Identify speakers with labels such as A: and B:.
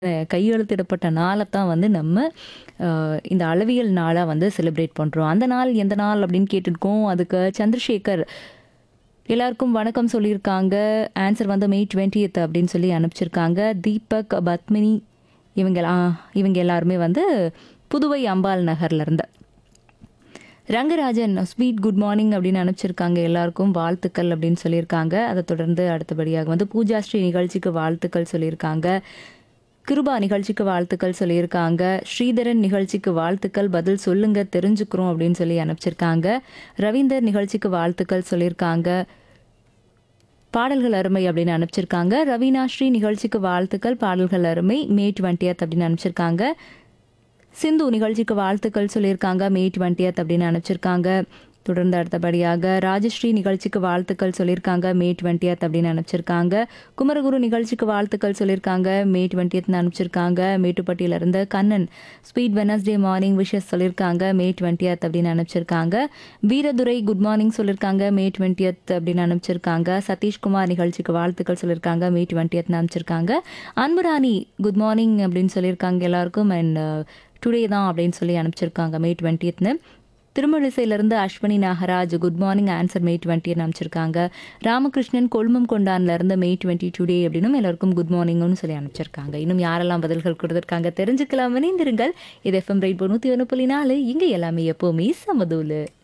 A: கையெழுத்திடப்பட்ட நாளைத்தான் வந்து நம்ம அ, இந்த அளவியல் நாளா வந்து செலிப்ரேட் பண்றோம். அந்த நாள் எந்த நாள் அப்படின்னு கேட்டிருக்கோம். அதுக்கு சந்திரசேகர் எல்லாருக்கும் வணக்கம் சொல்லியிருக்காங்க. ஆன்சர் வந்து மே 20த் அப்படின்னு சொல்லி அனுப்பிச்சிருக்காங்க. தீபக், பத்மினி இவங்க ஆ இவங்க எல்லாருமே வந்து புதுவை அம்பாள் நகர்ல இருந்து. ரங்கராஜன் ஸ்வீட் குட் மார்னிங் அப்படின்னு அனுப்பிச்சிருக்காங்க. எல்லாருக்கும் வாழ்த்துக்கள் அப்படின்னு சொல்லியிருக்காங்க. அதை தொடர்ந்து அடுத்தபடியாக வந்து பூஜா ஸ்ரீ நிகழ்ச்சிக்கு வாழ்த்துக்கள் சொல்லியிருக்காங்க. கிருபா நிகழ்ச்சிக்கு வாழ்த்துக்கள் சொல்லியிருக்காங்க. ஸ்ரீதரன் நிகழ்ச்சிக்கு வாழ்த்துக்கள் பதில் சொல்லுங்க தெரிஞ்சுக்கிறோம் அப்படின்னு சொல்லி அனுப்பிச்சிருக்காங்க. ரவீந்தர் நிகழ்ச்சிக்கு வாழ்த்துக்கள் சொல்லியிருக்காங்க. பாடல்கள் அருமை அப்படின்னு அனுப்பிச்சிருக்காங்க. ரவீனா ஸ்ரீ நிகழ்ச்சிக்கு வாழ்த்துக்கள் பாடல்கள் அருமை மே 20த் அப்படின்னு அனுப்பிச்சிருக்காங்க. சிந்து நிகழ்ச்சிக்கு வாழ்த்துக்கள் சொல்லியிருக்காங்க. மே 20த் அப்படின்னு அனுப்பிச்சிருக்காங்க. தொடர்ந்து அடுத்தபடியாக ராஜஸ்ரீ நிகழ்ச்சிக்கு வாழ்த்துக்கள் சொல்லியிருக்காங்க. மே 20த் அப்படின்னு அனுப்பிச்சிருக்காங்க. குமரகுரு நிகழ்ச்சிக்கு வாழ்த்துக்கள் சொல்லியிருக்காங்க. மே 20த்னு அனுப்பிச்சிருக்காங்க. மேட்டுப்பட்டியில இருந்து Kannan sweet Wednesday morning wishes சொல்லியிருக்காங்க. மே 20த் அப்படின்னு அனுப்பிச்சிருக்காங்க. வீரதுரை குட் மார்னிங் சொல்லியிருக்காங்க. மே 20த் அப்படின்னு அனுப்பிச்சிருக்காங்க. சதீஷ்குமார் நிகழ்ச்சிக்கு வாழ்த்துக்கள் சொல்லியிருக்காங்க. மே 20த்னு அனுப்பிச்சிருக்காங்க. அன்புராணி குட் மார்னிங் அப்படின்னு சொல்லியிருக்காங்க எல்லாருக்கும் அண்ட் டுடே தான் அப்படின்னு சொல்லி அனுப்பிச்சிருக்காங்க மே 20த்னு. திருமழிசையிலிருந்து Ashwini Nagaraj good morning answer May 20 அனுப்பிச்சிருக்காங்க. ராமகிருஷ்ணன் கொழுமம் கொண்டான்ல இருந்து மே 20 டுடே அப்படின்னும் எல்லாருக்கும் குட் மார்னிங்னு சொல்லி அனுப்பிச்சிருக்காங்க. இன்னும் யாரெல்லாம் பதில்கள் கொடுத்திருக்காங்க தெரிஞ்சுக்கலாம் இணைந்திருங்கள். இது எஃப்எம் ரெயின்போ 101.4 இங்க எல்லாமே எப்பவுமே சமதூலு.